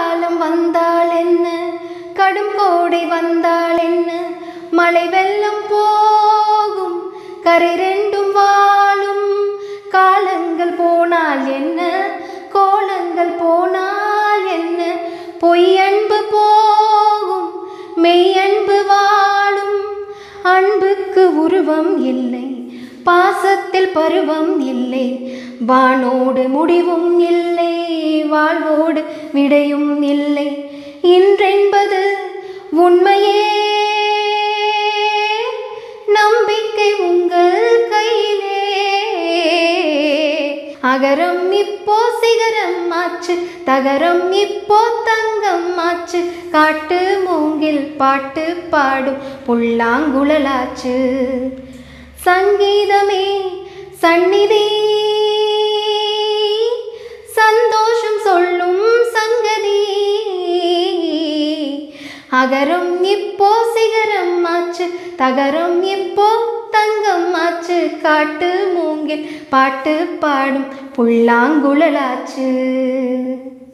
காலம் வந்தால் என்ன கடும் கோடை வந்தால் என்ன மழை வெள்ளம் போகும் கரை ரெண்டும் வாழும் காலங்கள் போனால் என்ன கோலங்கள் போனால் என்ன பொய் அன்பு போகும் மெய் அன்பு வாழும் அன்புக்கு உருவம் இல்லை பாசத்தில் பருவம் இல்லை வானோடு முடிவும் இல்லை வாழ்வோடு விடையும் இல்லை இன்றென்பது உண்மையே நம்பிக்கை உங்கள் கையிலே அகரம் இப்போ சிகரம் ஆச்சு தகரம் இப்போ தங்கம் ஆச்சு காட்டு மூங்கில் பாட்டு பாடும் புல்லாங்குழலாச்சு சங்கீதமே சந்நிதி சந்தோஷம் சொல்லும் சங்கதி அகரம் இப்போ சிகரம் ஆச்சு தகரம் இப்போ தங்கம் ஆச்சு காட்டு மூங்கில் பாட்டு பாடும் புல்லாங்குழலாச்சு